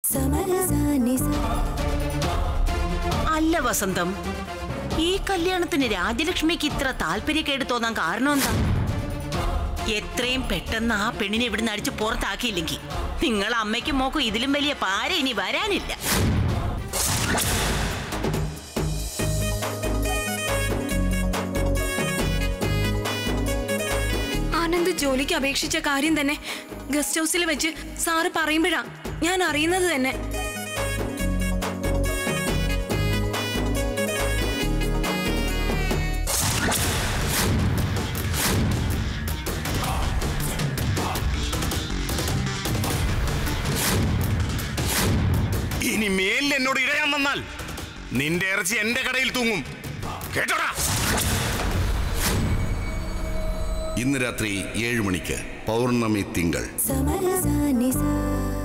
അല്ല വസന്തം ഈ കല്യാണത്തിന് രാജലക്ഷ്മിക്ക് ഇത്ര താല്പര്യക്കേട് തോന്നാൻ കാരണം എന്താ എത്രയും പെട്ടെന്ന് ആ പെണ്ണിനെ ഇവിടുന്ന് അടിച്ച് പുറത്താക്കിയില്ലെങ്കിൽ നിങ്ങൾ അമ്മയ്ക്കും മോക്കും ഇതിലും വലിയ പാര ഇനി വരാനില്ല ആനന്ദ് ജോലിക്ക് അപേക്ഷിച്ച കാര്യം തന്നെ ഗസ്റ്റ് ഹൗസിൽ വെച്ച് സാറ് പറയുമ്പോഴാ ഞാൻ അറിയുന്നത് തന്നെ ഇനി മേലിൽ എന്നോട് ഇടയാൻ വന്നാൽ നിന്റെ ഇറച്ചി എന്റെ കടയിൽ തൂങ്ങും കേട്ടോടാ ഇന്ന് രാത്രി ഏഴ് മണിക്ക് പൗർണമി തിങ്കൾ സമരസ നിസ